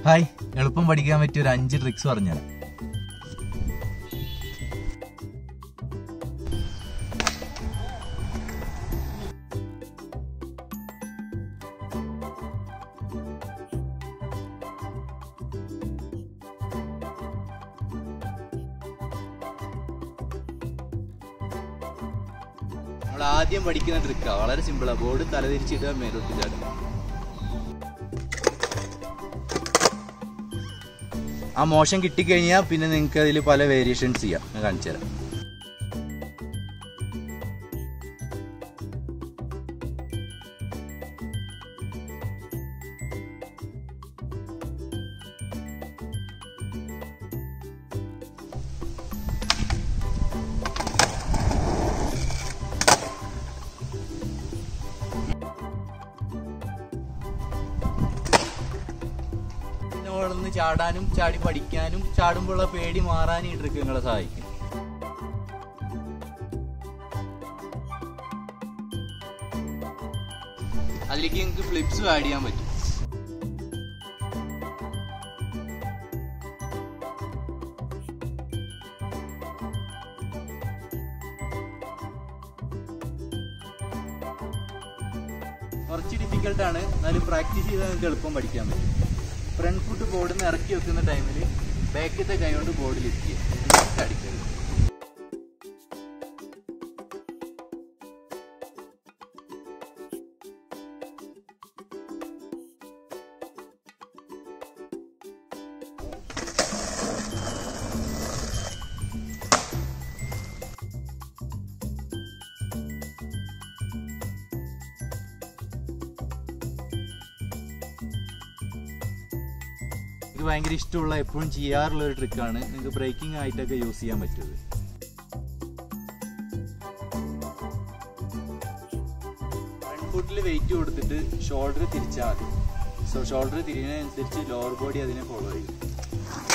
hi എളുപ്പം പഠിക്കാൻ പറ്റിയ ഒരു അഞ്ച് ട്രിക്സ് പറഞ്ഞാൽ നമ്മൾ ആദ്യം പഠിക്കുന്ന ട്രിക്കാ വളരെ സിമ്പിളാ ബോർഡ് തലതിരിച്ചിട്ട് മേലോട്ട് ചാടും ആ മോശം കിട്ടിക്കഴിഞ്ഞാൽ പിന്നെ നിങ്ങൾക്ക് അതിൽ പല വേരിയേഷൻസ് ചെയ്യാം ഞാൻ കാണിച്ചു തരാം പിന്നെ വളർന്ന് ചാടാനും ചാടി പഠിക്കാനും ചാടുമ്പോഴുള്ള പേടി മാറാനും ഈ ട്രിക്ക് നിങ്ങളെ സഹായിക്കും അതിലേക്ക് നിങ്ങൾക്ക് ഫ്ലിപ്സും ആഡ് ചെയ്യാൻ പറ്റും കുറച്ച് ഡിഫിക്കൽട്ട് ആണ് എന്നാലും പ്രാക്ടീസ് ചെയ്താൽ നിങ്ങൾക്ക് എളുപ്പം പഠിക്കാൻ പറ്റും ഫ്രണ്ട് ഫുട്ട് ബോർഡിൽ നിന്ന് ഇറക്കി വെക്കുന്ന ടൈമിൽ ബാക്കത്തെ കൈ കൊണ്ട് ബോർഡ് ലിഫ്റ്റ് ചെയ്യുക എന്നിട്ട് അടിക്കരുത് എനിക്ക് ഭയങ്കര ഇഷ്ടമുള്ള എപ്പോഴും ചെയ്യാറുള്ള ഒരു ട്രിക്കാണ് നിങ്ങൾക്ക് ബ്രേക്കിംഗ് ആയിട്ടൊക്കെ യൂസ് ചെയ്യാൻ പറ്റുന്നത് ഫ്രണ്ട് ഫുട്ടിൽ വെയിറ്റ് കൊടുത്തിട്ട് ഷോൾഡർ തിരിച്ചാൽ മതി സോ ഷോൾഡർ തിരിയുന്നതനുസരിച്ച് ലോവർ ബോഡി അതിനെ ഫോളോ ചെയ്യും